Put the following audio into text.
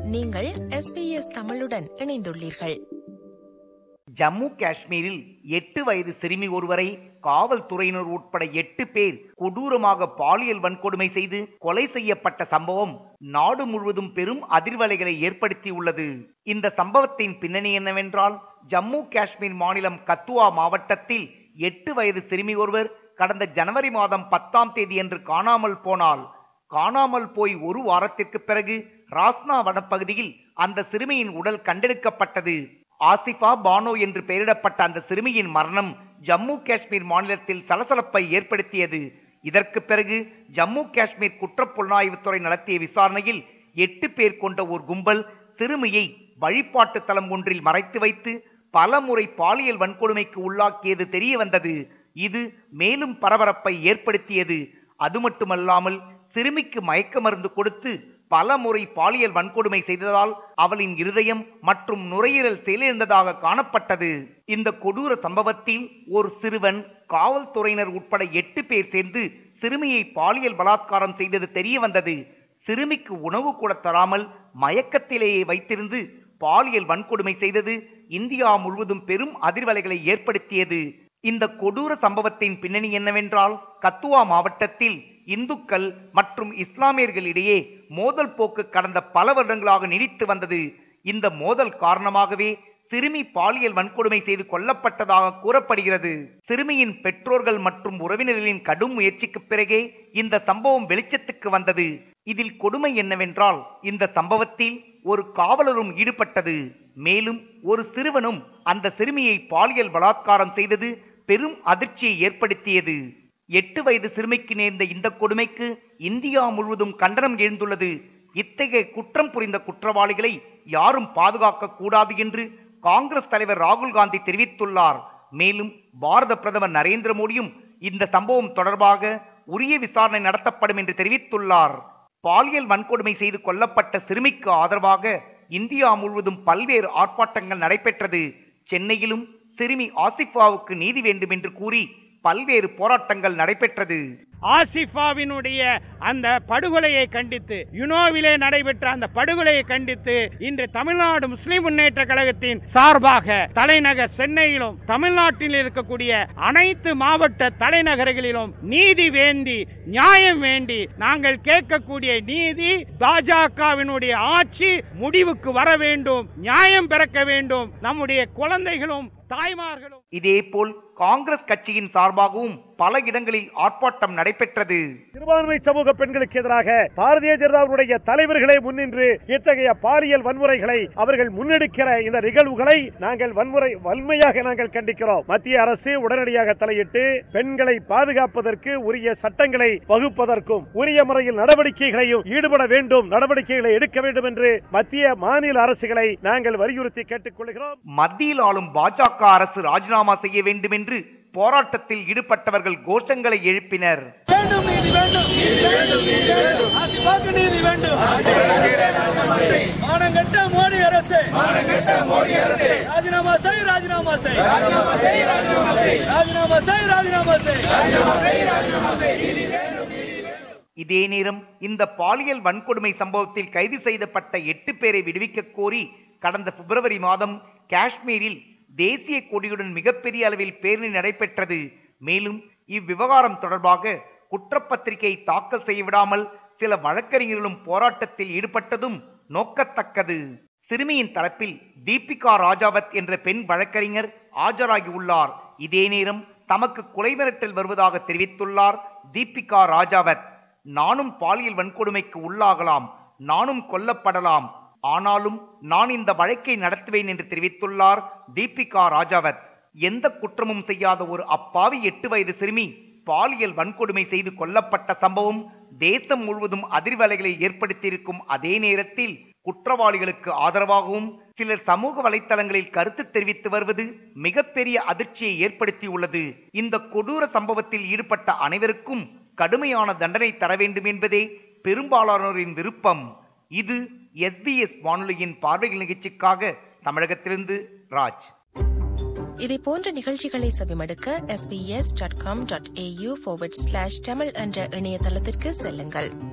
நீங்கள் எஸ்பிஎஸ் தமிழுடன் இணைந்துள்ளீர்கள் ஜம்மு காஷ்மீரில் எட்டு வயது சிறுமி ஒருவரை காவல்துறையினர் உட்பட எட்டு பேர் கொடூரமாக பாலியல் வன்கொடுமை செய்து கொலை செய்யப்பட்ட சம்பவம் நாடு முழுவதும் பெரும் அதிர்வலைகளை ஏற்படுத்தியுள்ளது இந்த சம்பவத்தின் பின்னணி என்னவென்றால் ஜம்மு காஷ்மீர் மாநிலம் கத்துவா மாவட்டத்தில் எட்டு வயது சிறுமி ஒருவர் கடந்த ஜனவரி மாதம் பத்தாம் தேதி அன்று காணாமல் போனாள் காணாமல் போய் ஒரு வாரத்திற்கு பிறகு ராஸ்னா வனப்பகுதியில் அந்த சிறுமியின் உடல் கண்டெடுக்கப்பட்டது ஆசிஃபா பானோ என்று பெயரிடப்பட்ட அந்த சிறுமியின் மரணம் ஜம்மு காஷ்மீர் மாநிலத்தில் சலசலப்பை ஏற்படுத்தியது இதற்கு பிறகு ஜம்மு காஷ்மீர் குற்றப்புலனாய்வுத்துறை நடத்திய விசாரணையில் எட்டு பேர் கொண்ட ஒரு கும்பல் சிறுமியை வழிபாட்டு தலம் ஒன்றில் மறைத்து வைத்து பல முறை பாலியல் வன்கொடுமைக்கு உள்ளாக்கியது தெரிய வந்தது இது மேலும் பரபரப்பை ஏற்படுத்தியது அது மட்டுமல்லாமல் சிறுமிக்கு மயக்க மருந்து கொடுத்து பல முறை பாலியல் வன்கொடுமை செய்ததால் அவளின் இருதயம் மற்றும் நுரையீரல் செயலிழந்ததாக காணப்பட்டது இந்த கொடூர சம்பவத்தில் ஒரு சிறுவன் காவல்துறையினர் உட்பட எட்டு பேர் சேர்ந்து சிறுமியை பாலியல் பலாத்காரம் செய்தது தெரிய வந்தது சிறுமிக்கு உணவு கூட தராமல் மயக்கத்திலேயே வைத்திருந்து பாலியல் வன்கொடுமை செய்தது இந்தியா முழுவதும் பெரும் அதிர்வலைகளை ஏற்படுத்தியது இந்த கொடூர சம்பவத்தின் பின்னணி என்னவென்றால் கத்துவா மாவட்டத்தில் இந்துக்கள் மற்றும் இஸ்லாமியர்களிடையே மோதல் போக்கு கடந்த பல வருடங்களாக நீடித்து வந்தது இந்த மோதல் காரணமாகவே சிறுமி பாலியல் வன்கொடுமை செய்து கொல்லப்பட்டதாக கூறப்படுகிறது சிறுமியின் பெற்றோர்கள் மற்றும் உறவினர்களின் கடும் முயற்சிக்கு பிறகே இந்த சம்பவம் வெளிச்சத்துக்கு வந்தது இதில் கொடுமை என்னவென்றால் இந்த சம்பவத்தில் ஒரு காவலரும் ஈடுபட்டது மேலும் ஒரு சிறுவனும் அந்த சிறுமியை பாலியல் பலாத்காரம் செய்தது பெரும் அதிர்ச்சியை ஏற்படுத்தியது எட்டு வயது சிறுமிக்கு நேர்ந்த இந்த கொடுமைக்கு இந்தியா முழுவதும் கண்டனம் எழுந்துள்ளது இத்தகைய குற்றம் புரிந்த குற்றவாளிகளை யாரும் பாதுகாக்க கூடாது என்று காங்கிரஸ் தலைவர் ராகுல் காந்தி தெரிவித்துள்ளார் மேலும் பாரத பிரதமர் நரேந்திர மோடியும் இந்த சம்பவம் தொடர்பாக உரிய விசாரணை நடத்தப்படும் என்று தெரிவித்துள்ளார் பாலியல் வன்கொடுமை செய்து கொல்லப்பட்ட சிறுமிக்கு ஆதரவாக இந்தியா முழுவதும் பல்வேறு ஆர்ப்பாட்டங்கள் நடைபெற்றது சென்னையிலும் சிறுமி ஆசிஃபாவுக்கு நீதி வேண்டும் என்று கூறி பல்வேறு போராட்டங்கள் நடைபெற்றது ஆசிஃபாவினுடைய அந்த படுகொலையை கண்டித்து யுனோவிலே நடைபெற்ற அந்த படுகொலையை கண்டித்து இன்று தமிழ்நாடு முஸ்லிம் முன்னேற்ற கழகத்தின் சார்பாக தலைநகர் சென்னையிலும் தமிழ்நாட்டில் இருக்கக்கூடிய அனைத்து மாவட்ட தலைநகர்களிலும் நீதி வேண்டி நியாயம் வேண்டி நாங்கள் கேட்கக்கூடிய நீதி பாஜகவினுடைய ஆட்சி முடிவுக்கு வர வேண்டும் நியாயம் பிறக்க வேண்டும் நம்முடைய குழந்தைகளும் தாய்மார்களும் இதேபோல் காங்கிரஸ் கட்சியின் சார்பாகவும் பல இடங்களில் ஆர்ப்பாட்டம் நடைபெற்றது சிறுபான்மை சமூக பெண்களுக்கு எதிராக பாரதிய ஜனதாவுடைய தலைவர்களே முன்னின்று இத்தகைய பாலியல் வன்முறைகளை அவர்கள் முன்னெடுக்கிற இந்த நிகழ்வுகளை நாங்கள் வன்முறை வன்மையாக நாங்கள் கண்டிக்கிறோம் மத்திய அரசு உடனடியாக தலையிட்டு பெண்களை பாதுகாப்பதற்கு உரிய சட்டங்களை வகுப்பதற்கும் உரிய முறையில் நடவடிக்கைகளையும் ஈடுபட வேண்டும் நடவடிக்கைகளை எடுக்க வேண்டும் என்று மத்திய மாநில அரசுகளை நாங்கள் வலியுறுத்தி கேட்டுக் கொள்கிறோம் மத்தியில் ஆளும் பாஜக அரசு ராஜினாமா செய்ய வேண்டும் என்று போராட்டத்தில் ஈடுபட்டவர்கள் கோஷங்களை எழுப்பினர் வேண்டும் நீதி வேண்டும் ஆசிபாக்கு நீதி வேண்டும் மானங்கட்ட மோடி அரசு ராஜினாமா செய் ராஜினாமா செய் ராஜினாமா செய் ராஜினாமா செய் ராஜினாமா செய் ராஜினாமா செய் இதே நேரம் இந்த பாலியல் வன்கொடுமை சம்பவத்தில் கைது செய்யப்பட்ட எட்டு பேரை விடுவிக்க கோரி கடந்த பிப்ரவரி மாதம் காஷ்மீரில் தேசிய கொடியுடன் மிகப்பெரிய அளவில் பேரணி நடைபெற்றது மேலும் இவ்விவகாரம் தொடர்பாக குற்றப்பத்திரிகை தாக்கல் செய்ய விடாமல் சில வழக்கறிஞர்களும் போராட்டத்தில் ஈடுபட்டதும் நோக்கத்தக்கது சிறுமியின் தரப்பில் தீபிகா ராஜாவத் என்ற பெண் வழக்கறிஞர் ஆஜராகியுள்ளார் இதே நேரம் தமக்கு கொலை மிரட்டல் வருவதாக தெரிவித்துள்ளார் தீபிகா ராஜாவத் நானும் பாலியல் வன்கொடுமைக்கு உள்ளாகலாம் நானும் கொல்லப்படலாம் ஆனாலும் நான் இந்த வழக்கை நடத்துவேன் என்று தெரிவித்துள்ளார் தீபிகா ராஜாவத் எந்த குற்றமும் செய்யாத ஒரு அப்பாவி எட்டு வயது சிறுமி பாலியல் வன்கொடுமை செய்து கொல்லப்பட்ட சம்பவம் தேசம் முழுவதும் அதிர்வலைகளை ஏற்படுத்தியிருக்கும் அதே நேரத்தில் குற்றவாளிகளுக்கு ஆதரவாகவும் சிலர் சமூக வலைத்தளங்களில் கருத்து தெரிவித்து வருவது மிகப்பெரிய அதிர்ச்சியை ஏற்படுத்தியுள்ளது இந்த கொடூர சம்பவத்தில் ஈடுபட்ட அனைவருக்கும் கடுமையான தண்டனை தர வேண்டும் என்பதே பெரும்பாலானோரின் விருப்பம் இது எஸ்பிஎஸ் வானொலியின் பார்வைகள் நிகழ்ச்சிக்காக தமிழகத்திலிருந்து ராஜ் இதை போன்ற நிகழ்ச்சிகளை செவிமடுக்க sbs.com.au forward slash தமிழ் என்ற இணையதளத்திற்கு செல்லுங்கள்